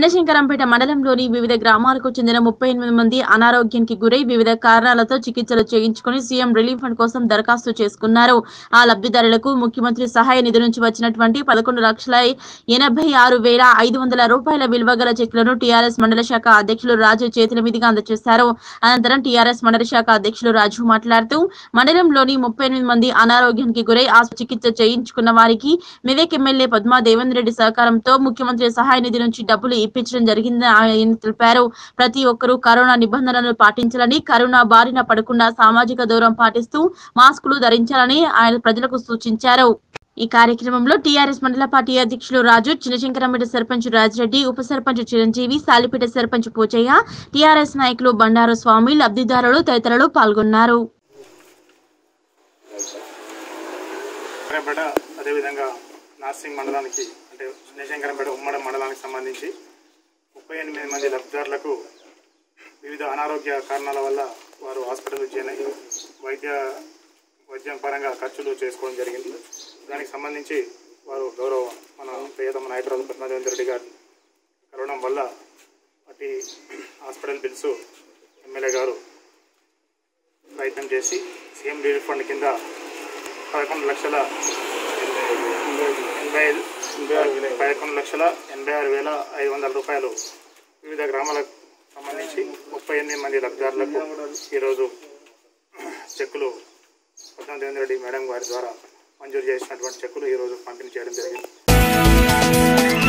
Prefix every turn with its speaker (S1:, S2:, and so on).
S1: చినశంకరంపేట మండలంలోని వివిధ గ్రామాలకు చెందిన ముప్పై ఎనిమిది మంది అనారోగ్యానికి గురై వివిధ కారణాలతో చికిత్సలు చేయించుకుని సీఎం రిలీఫ్ ఫండ్ కోసం దరఖాస్తు చేసుకున్నారు ఆ లబ్ధిదారులకు ముఖ్యమంత్రి సహాయ నిధి నుంచి వచ్చినటువంటి పదకొండు లక్షల ఎనభై ఆరు వేల ఐదు వందల రూపాయల విలువ గల చెక్లను టీఆర్ఎస్ మండల శాఖ అధ్యక్షులు రాజు చేతుల మీదుగా అందజేశారు అనంతరం టీఆర్ఎస్ మండల శాఖ అధ్యక్షులు రాజు మాట్లాడుతూ మండలంలోని ముప్పై ఎనిమిది మంది అనారోగ్యానికి గురై ఆ చికిత్స చేయించుకున్న వారికి మెదక్ ఎమ్మెల్యే పద్మా దేవేంద్ర రెడ్డి సహకారంతో ముఖ్యమంత్రి సహాయ నిధి నుంచి డబ్బులు ఇప్పించడం జరిగిందని ఆయన తెలిపారు ప్రతి ఒక్కరూ కరోనా నిబంధనలను పాటించాలని కరోనా బారిన పడకుండా సామాజిక దూరం పాటిస్తూ మాస్కులు ధరించాలని ఆయన ప్రజలకు సూచించారు ఈ కార్యక్రమంలో టీఆర్ఎస్ మండల పార్టీ అధ్యక్షులు రాజు చినశంకరంపేట సర్పంచ్ రాజిరెడ్డి ఉప సర్పంచ్ చిరంజీవి సాలిపేట సర్పంచ్ పూచయ్య టీఆర్ఎస్ నాయకులు బండారు స్వామి లబ్ధిదారులు తదితరులు పాల్గొన్నారు
S2: శంకరంపేట అదేవిధంగా నార్సింగ్ మండలానికి అంటే శంకరంపేట ఉమ్మడి మండలానికి సంబంధించి ముప్పై ఎనిమిది మంది లబ్ధిదారులకు వివిధ అనారోగ్య కారణాల వల్ల వారు హాస్పిటల్ చేరి వైద్య వైద్యం పరంగా ఖర్చులు చేసుకోవడం జరిగింది దానికి సంబంధించి వారు గౌరవ మన ప్రియతమ నాయకురాలు పద్మాదేవేంద్ర రెడ్డి గారు కలవడం వల్ల అటు హాస్పిటల్ బిల్స్ ఎమ్మెల్యే గారు ప్రయత్నం చేసి సీఎం రిలీఫ్ ఫండ్ కింద పదకొండు లక్షల ఎనభై ఎనభై పదకొండు లక్షల ఎనభై ఆరు వేల ఐదు వందల రూపాయలు వివిధ గ్రామాలకు సంబంధించి ముప్పై ఎనిమిది మంది లబ్ధిదారులకు ఈరోజు చెక్కులు పద్మా దేవేంద్ర రెడ్డి మేడం గారి ద్వారా మంజూరు చేసినటువంటి చెక్కులు ఈరోజు పంపిణీ చేయడం జరిగింది